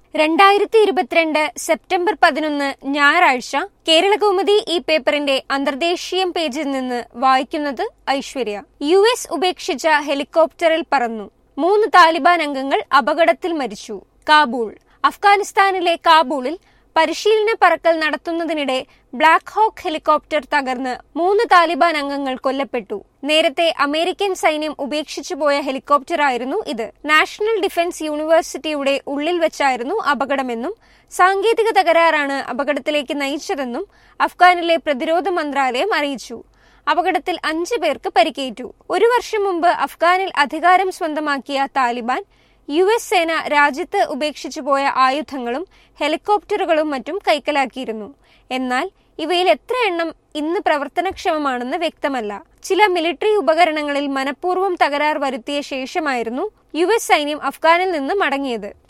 രണ്ടായിരത്തി ഇരുപത്തിരണ്ട് സെപ്റ്റംബർ പതിനൊന്ന് ഞായറാഴ്ച കേരളകൗമുദി ഈ പേപ്പറിന്റെ അന്തർദേശീയം പേജിൽ നിന്ന് വായിക്കുന്നത് ഐശ്വര്യ യു എസ് ഉപേക്ഷിച്ച ഹെലികോപ്റ്ററിൽ പറന്നു മൂന്ന് താലിബാൻ അംഗങ്ങൾ അപകടത്തിൽ മരിച്ചു കാബൂൾ അഫ്ഗാനിസ്ഥാനിലെ കാബൂളിൽ പരിശീലന പറക്കൽ നടത്തുന്നതിനിടെ ബ്ലാക്ക് ഹോക്ക് ഹെലികോപ്റ്റർ തകർന്ന് മൂന്ന് താലിബാൻ അംഗങ്ങൾ കൊല്ലപ്പെട്ടു നേരത്തെ അമേരിക്കൻ സൈന്യം ഉപേക്ഷിച്ചുപോയ ഹെലികോപ്റ്ററായിരുന്നു ഇത് നാഷണൽ ഡിഫൻസ് യൂണിവേഴ്സിറ്റിയുടെ ഉള്ളിൽ വെച്ചായിരുന്നു അപകടമെന്നും സാങ്കേതിക തകരാറാണ് അപകടത്തിലേക്ക് നയിച്ചതെന്നും അഫ്ഗാനിലെ പ്രതിരോധ മന്ത്രാലയം അറിയിച്ചു അപകടത്തിൽ അഞ്ചു പേർക്ക് പരിക്കേറ്റു ഒരു വർഷം മുമ്പ് അഫ്ഗാനിൽ അധികാരം സ്വന്തമാക്കിയ താലിബാൻ യു എസ് സേന രാജ്യത്ത് ഉപേക്ഷിച്ചു പോയ ആയുധങ്ങളും ഹെലികോപ്റ്ററുകളും മറ്റും കൈക്കലാക്കിയിരുന്നു എന്നാൽ ഇവയിൽ എത്ര എണ്ണം ഇന്ന് പ്രവർത്തനക്ഷമമാണെന്ന് വ്യക്തമല്ല ചില മിലിറ്ററി ഉപകരണങ്ങളിൽ മനഃപൂർവ്വം തകരാർ വരുത്തിയ ശേഷമായിരുന്നു യു എസ് സൈന്യം അഫ്ഗാനിൽ നിന്ന് മടങ്ങിയത്